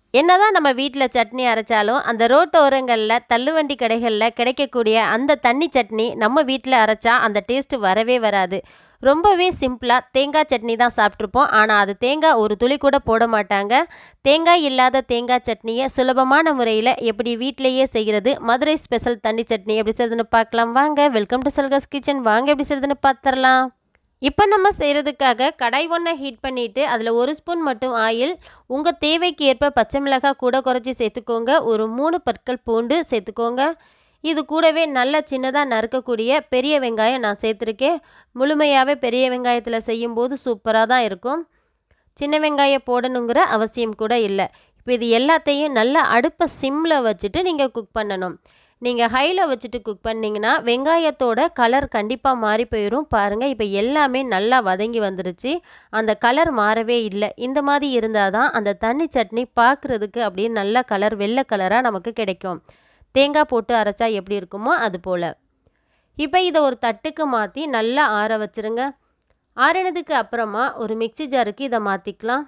என்னதான் நம்ம வீட்டில் சட்னி அரைச்சாலும் அந்த ரோட்டோரங்களில் தள்ளுவண்டி கடைகளில் கிடைக்கக்கூடிய அந்த தண்ணி சட்னி நம்ம வீட்டில் அரைச்சா அந்த டேஸ்ட்டு வரவே வராது ரொம்பவே சிம்பிளாக தேங்காய் சட்னி தான் சாப்பிட்ருப்போம் ஆனால் அது தேங்காய் ஒரு துளி கூட போட மாட்டாங்க தேங்காய் இல்லாத தேங்காய் சட்னியை சுலபமான முறையில் எப்படி வீட்டிலேயே செய்கிறது மதுரை ஸ்பெஷல் தண்ணி சட்னி எப்படி செய்யுதுன்னு பார்க்கலாம் வாங்க வெல்கம் டு சல்காஸ் கிச்சன் வாங்க எப்படி செய்யுதுன்னு பார்த்துடலாம் இப்போ நம்ம செய்கிறதுக்காக கடாய் ஒன்றை ஹீட் பண்ணிவிட்டு அதில் ஒரு ஸ்பூன் மட்டும் ஆயில் உங்கள் தேவைக்கு ஏற்ப பச்சை மிளகாய் கூட குறைச்சி சேர்த்துக்கோங்க ஒரு மூணு பற்கள் பூண்டு சேர்த்துக்கோங்க இது கூடவே நல்ல சின்னதாக நறுக்கக்கூடிய பெரிய வெங்காயம் நான் சேர்த்துருக்கேன் முழுமையாகவே பெரிய வெங்காயத்தில் செய்யும்போது சூப்பராக தான் இருக்கும் சின்ன வெங்காயம் போடணுங்கிற அவசியம் கூட இல்லை இப்போ இது எல்லாத்தையும் நல்லா அடுப்பை சிம்மில் வச்சுட்டு நீங்கள் குக் பண்ணணும் நீங்கள் ஹையில் வச்சுட்டு குக் பண்ணிங்கன்னா வெங்காயத்தோட கலர் கண்டிப்பாக மாறி போயிடும் பாருங்கள் இப்போ எல்லாமே நல்லா வதங்கி வந்துருச்சு அந்த கலர் மாறவே இல்லை இந்த மாதிரி இருந்தால் தான் அந்த தண்ணி சட்னி பார்க்குறதுக்கு அப்படியே நல்ல கலர் வெள்ளை கலராக நமக்கு கிடைக்கும் தேங்காய் போட்டு அரைச்சா எப்படி இருக்குமோ அது போல் இப்போ இதை ஒரு தட்டுக்கு மாற்றி நல்லா ஆற வச்சுருங்க ஆறினதுக்கு அப்புறமா ஒரு மிக்சி ஜாருக்கு இதை மாற்றிக்கலாம்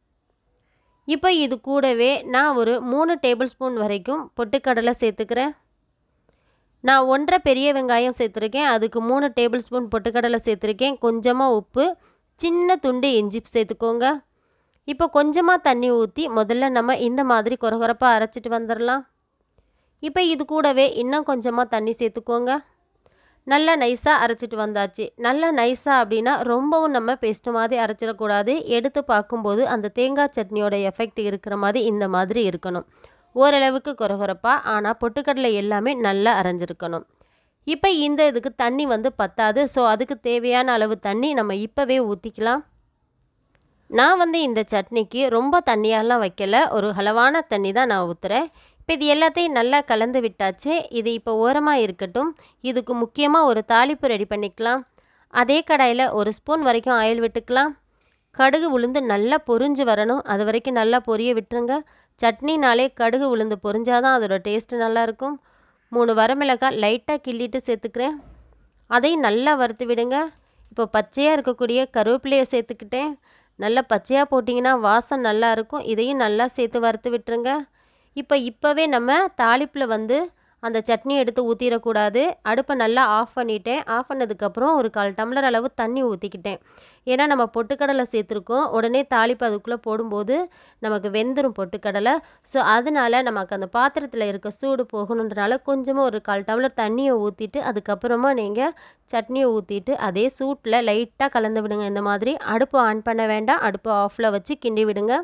இப்போ இது கூடவே நான் ஒரு மூணு டேபிள் ஸ்பூன் வரைக்கும் பொட்டுக்கடலை சேர்த்துக்கிறேன் நான் ஒன்றரை பெரிய வெங்காயம் சேர்த்துருக்கேன் அதுக்கு மூணு டேபிள் ஸ்பூன் பொட்டுக்கடலை சேர்த்துருக்கேன் கொஞ்சமாக உப்பு சின்ன துண்டு இஞ்சி சேர்த்துக்கோங்க இப்போ கொஞ்சமாக தண்ணி ஊற்றி முதல்ல நம்ம இந்த மாதிரி கொரகொரப்பாக அரைச்சிட்டு வந்துடலாம் இப்போ இது கூடவே இன்னும் கொஞ்சமாக தண்ணி சேர்த்துக்கோங்க நல்லா நைஸாக அரைச்சிட்டு வந்தாச்சு நல்லா நைஸாக அப்படின்னா ரொம்பவும் நம்ம பேஸ்ட்டு மாதிரி அரைச்சிடக்கூடாது எடுத்து பார்க்கும்போது அந்த தேங்காய் சட்னியோட எஃபெக்ட் இருக்கிற மாதிரி இந்த மாதிரி இருக்கணும் ஓரளவுக்கு கொரகொரப்பாக ஆனால் பொட்டுக்கடலை எல்லாமே நல்லா அரைஞ்சிருக்கணும் இப்போ இந்த இதுக்கு தண்ணி வந்து பத்தாது ஸோ அதுக்கு தேவையான அளவு தண்ணி நம்ம இப்போவே ஊற்றிக்கலாம் நான் வந்து இந்த சட்னிக்கு ரொம்ப தண்ணியாலாம் வைக்கல ஒரு அளவான தண்ணி தான் நான் ஊற்றுறேன் இப்போ இது எல்லாத்தையும் நல்லா கலந்து விட்டாச்சு இது இப்போ ஓரமாக இருக்கட்டும் இதுக்கு முக்கியமாக ஒரு தாளிப்பு ரெடி பண்ணிக்கலாம் அதே கடாயில் ஒரு ஸ்பூன் வரைக்கும் ஆயில் விட்டுக்கலாம் கடுகு உளுந்து நல்லா பொரிஞ்சு வரணும் அது வரைக்கும் நல்லா பொரிய விட்டுருங்க சட்னினாலே கடுகு உளுந்து பொரிஞ்சாதான் அதோட டேஸ்ட்டு நல்லாயிருக்கும் மூணு வரமிளகாய் லைட்டாக கிள்ளிட்டு சேர்த்துக்கிறேன் அதையும் நல்லா வறுத்து விடுங்க இப்போ பச்சையாக இருக்கக்கூடிய கருவேப்பிலையை சேர்த்துக்கிட்டேன் நல்லா பச்சையாக போட்டிங்கன்னா வாசம் நல்லா இருக்கும் இதையும் நல்லா சேர்த்து வறுத்து விட்டுருங்க இப்போ இப்போவே நம்ம தாளிப்பில் வந்து அந்த சட்னி எடுத்து ஊற்றிடக்கூடாது அடுப்பை நல்லா ஆஃப் பண்ணிட்டேன் ஆஃப் பண்ணதுக்கப்புறம் ஒரு கால் டம்ளர் அளவு தண்ணி ஊற்றிக்கிட்டேன் ஏன்னா நம்ம பொட்டுக்கடலை சேர்த்துருக்கோம் உடனே தாளிப்பு அதுக்குள்ளே போடும்போது நமக்கு வெந்துடும் பொட்டுக்கடலை ஸோ அதனால நமக்கு அந்த பாத்திரத்தில் இருக்க சூடு போகணுன்றனால கொஞ்சமாக ஒரு கால் டம்ளர் தண்ணியை ஊற்றிட்டு அதுக்கப்புறமா நீங்கள் சட்னியை ஊற்றிட்டு அதே சூட்டில் லைட்டாக கலந்து விடுங்க இந்த மாதிரி அடுப்பு ஆன் பண்ண வேண்டாம் அடுப்பு ஆஃபில் வச்சு கிண்டி விடுங்க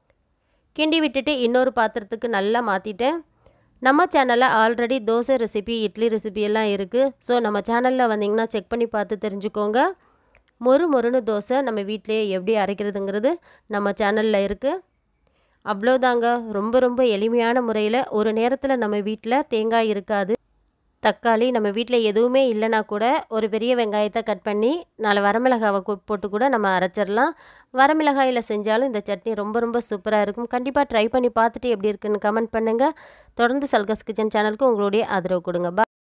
கிண்டி விட்டுட்டு இன்னொரு பாத்திரத்துக்கு நல்லா மாற்றிட்டேன் நம்ம சேனலில் already dosa recipe idli recipe எல்லாம் இருக்குது ஸோ நம்ம சேனலில் வந்தீங்கன்னா செக் பண்ணி பார்த்து தெரிஞ்சுக்கோங்க மொறு மொறுன்னு தோசை நம்ம வீட்டிலேயே எப்படி அரைக்கிறதுங்கிறது நம்ம சேனலில் இருக்குது அவ்வளோதாங்க ரொம்ப ரொம்ப எளிமையான முறையில் ஒரு நேரத்தில் நம்ம வீட்டில் தேங்காய் இருக்காது தக்காளி நம்ம வீட்டில் எதுவுமே இல்லைனா கூட ஒரு பெரிய வெங்காயத்தை கட் பண்ணி நாலு வரமிளகாவை போட்டு கூட நம்ம அரைச்சிடலாம் வரமிளகாயில் செஞ்சாலும் இந்த சட்னி ரொம்ப ரொம்ப சூப்பராக இருக்கும் கண்டிப்பாக ட்ரை பண்ணி பார்த்துட்டு எப்படி இருக்குன்னு கமெண்ட் பண்ணுங்கள் தொடர்ந்து சல்கஸ் கிச்சன் சேனலுக்கு உங்களுடைய ஆதரவு கொடுங்க